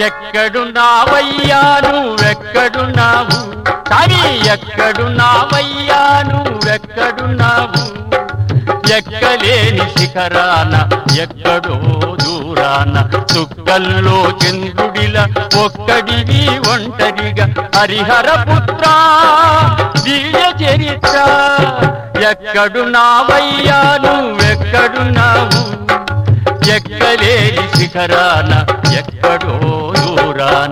ఎక్కడున్నావయ్యా నువ్వెక్కడున్నావు కానీ ఎక్కడున్నావయ్యా నువ్వెక్కడున్నావు ఎక్కలేని శిఖరాన ఎక్కడో దూరాన చుక్కల్లో చంద్రుడిల ఒక్కడివి ఒంటరిగా హరిహర పుత్ర దివ్య చరిత్ర ఎక్కడున్నావయ్యా నువ్వెక్కడున్నావు ఎక్కలేని శిఖరాన ఎక్కడో దూరాన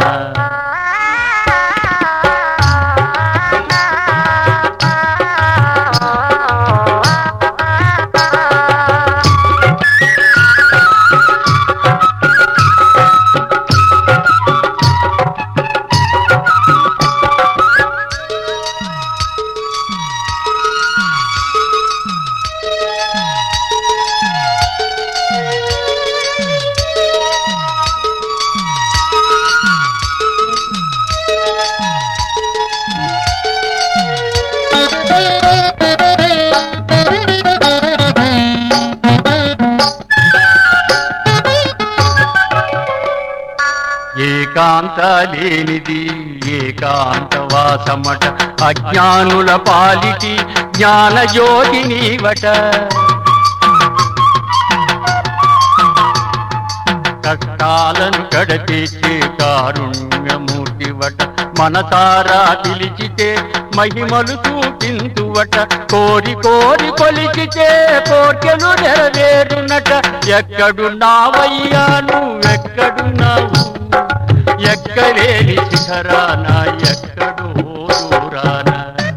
ఏకాంత లేనిది ఏకాంత వాసమట అజ్ఞానుల పాలిటి జ్ఞానజ్యోతి నీవట కష్టాలను కడతీర్చే కారుణ్యమూర్తివట మనసారా పిలిచితే మహిమలు చూపింతువట కోరి కోరి కొలిచితే కోర్కెలు నెరవేరునట ఎక్కడున్నావయ్యా నువ్వెక్కడున్నావు ఎక్కలేని శిఖరాన ఎక్కడో దూరాన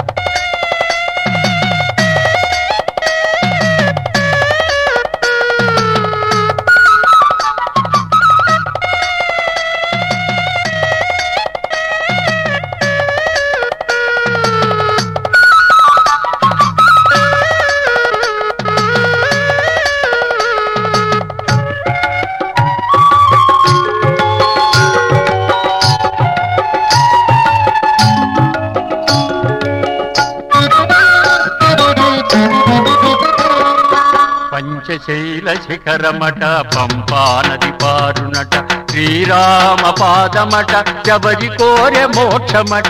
పంచశైల శిఖరమట పంపా నది పారునట శ్రీరామ పాదమట ఎవరి కోరె మోక్షమట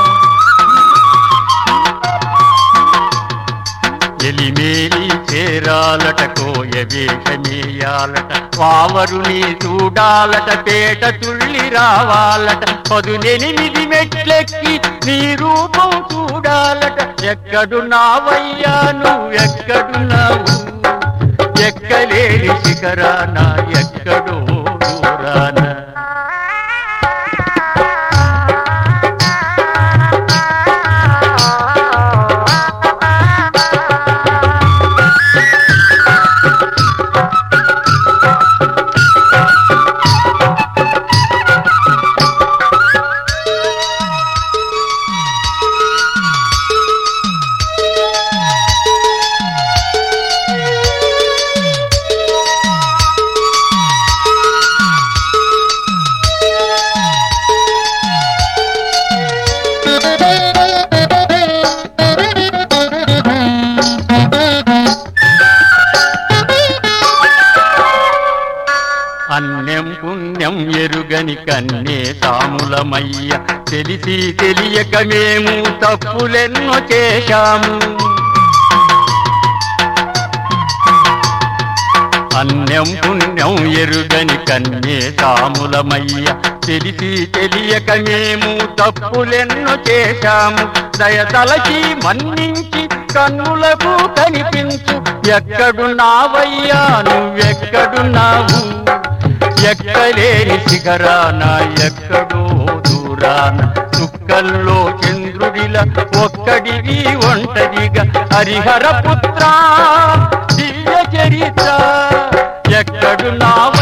ఎలిమేలి చేరాలట కోయ వేషమేయాలట వావరుని చూడాలట పేట తుళ్ళి రావాలట పదునెనిమిది మెట్లెక్కి నీ రూపం చూడాలట ఎక్కడున్నావయ్యా నువ్వు ఎక్కడున్నావు ఎక్కలేని శిఖరాన ఎక్కడో దూరాన అన్యం పుణ్యం ఎరుగని కన్నే తాములమయ్య తెలిసి తెలియక మేము తప్పులెన్నో చేశాము అన్యం పుణ్యం ఎరుగని కన్నే తాములమయ్య తెలిసి తెలియక మేము తప్పులెన్నో చేశాము దయతలచి మన్నించి కన్నులకు కనిపించు ఎక్కడున్నావయ్యా నువ్వెక్కడున్నావు ఎక్కలేని శిఖరాన ఎక్కడో దూరాన చుక్కల్లో చంద్రుడిల ఒక్కడివి ఒంటరిగా హరిహర పుత్ర దివ్య చరిత్ర ఎక్కడున్నావు